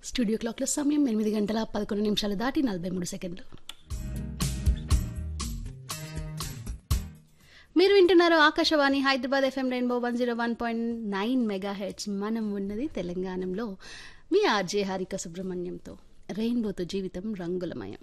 studio క్లాక్లో సమయం ఎనిమిది గంటల పదకొండు నిమిషాలు దాటి నలభై మూడు సెకండ్లు మీరు వింటున్నారు Akashvani Hyderabad FM Rainbow one zero one point nine megahertz మనం ఉన్నది తెలంగాణలో మీ ఆర్జే హారిక సుబ్రహ్మణ్యంతో రెయిన్బోతో జీవితం రంగులమయం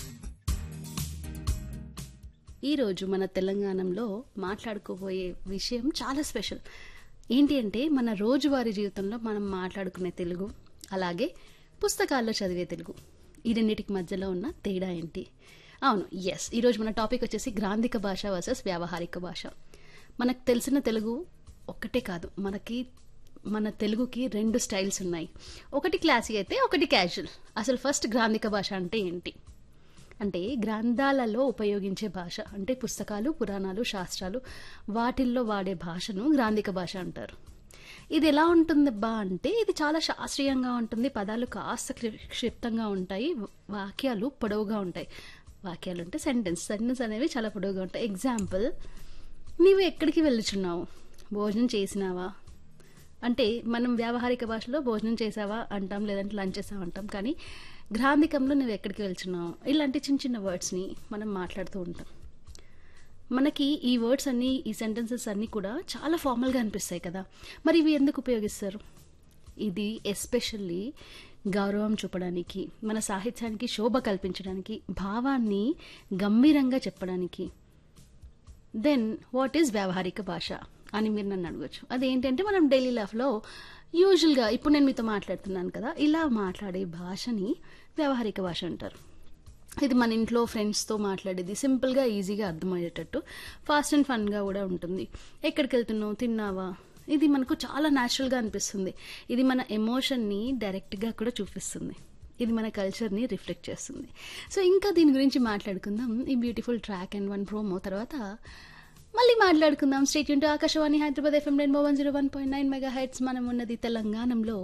ఈరోజు మన తెలంగాణలో మాట్లాడుకోబోయే విషయం చాలా స్పెషల్ ఏంటి అంటే మన రోజువారీ జీవితంలో మనం మాట్లాడుకునే తెలుగు అలాగే పుస్తకాల్లో చదివే తెలుగు ఈ రెండింటికి మధ్యలో ఉన్న తేడా ఏంటి అవును ఎస్ ఈరోజు మన టాపిక్ వచ్చేసి గ్రాంధిక భాష వర్సెస్ వ్యావహారిక భాష మనకు తెలిసిన తెలుగు ఒక్కటే కాదు మనకి మన తెలుగుకి రెండు స్టైల్స్ ఉన్నాయి ఒకటి క్లాసీ అయితే ఒకటి క్యాజువల్ అసలు ఫస్ట్ గ్రాంధిక భాష అంటే ఏంటి అంటే గ్రంథాలలో ఉపయోగించే భాష అంటే పుస్తకాలు పురాణాలు శాస్త్రాలు వాటిల్లో వాడే భాషను గ్రాంధిక భాష అంటారు ఇది ఎలా ఉంటుంది బా అంటే ఇది చాలా శాస్త్రీయంగా ఉంటుంది పదాలు కాస్త క్లి- క్షిప్తంగా ఉంటాయి వాక్యాలు పొడవుగా ఉంటాయి వాక్యాలు అంటే సెంటెన్స్ సెంటెన్స్ అనేవి చాలా పొడవుగా ఉంటాయి ఎగ్జాంపుల్ నీవు ఎక్కడికి వెళ్ళుచున్నావు భోజనం చేసినావా అంటే మనం వ్యావహారిక భాషలో భోజనం చేసావా అంటాం లేదంటే లంచ్ చేసావా అంటాం కానీ గ్రాంధికంలో నువ్వు ఎక్కడికి వెళ్తున్నావు ఇలాంటి చిన్న చిన్న వర్డ్స్ని మనం మాట్లాడుతూ ఉంటాం మనకి ఈ వర్డ్స్ అన్నీ ఈ సెంటెన్సెస్ అన్నీ కూడా చాలా ఫార్మల్గా అనిపిస్తాయి కదా మరి ఇవి ఎందుకు ఉపయోగిస్తారు ఇది ఎస్పెషల్లీ గౌరవం చూపడానికి మన సాహిత్యానికి శోభ కల్పించడానికి భావాన్ని గంభీరంగా చెప్పడానికి దెన్ వాట్ ఈజ్ వ్యావహారిక భాష అని మీరు నన్ను అడగచ్చు అదేంటంటే మనం డైలీ లైఫ్లో యూజువల్గా ఇప్పుడు నేను మీతో మాట్లాడుతున్నాను కదా ఇలా మాట్లాడే భాషని వ్యావహారిక భాష అంటారు ఇది మన ఇంట్లో ఫ్రెండ్స్తో మాట్లాడేది సింపుల్గా ఈజీగా అర్థమయ్యేటట్టు ఫాస్ట్ అండ్ ఫన్గా కూడా ఉంటుంది ఎక్కడికి వెళ్తున్నావు తిన్నావా ఇది మనకు చాలా న్యాచురల్గా అనిపిస్తుంది ఇది మన ఎమోషన్ని డైరెక్ట్గా కూడా చూపిస్తుంది ఇది మన కల్చర్ని రిఫ్లెక్ట్ చేస్తుంది సో ఇంకా దీని గురించి మాట్లాడుకుందాం ఈ beautiful track and one promo తర్వాత మళ్ళీ మాట్లాడుకుందాం స్టేట్ యూన్ Akashvani Hyderabad FM Rainbow one zero one point nine megahertz మనం ఉన్నది తెలంగాణలో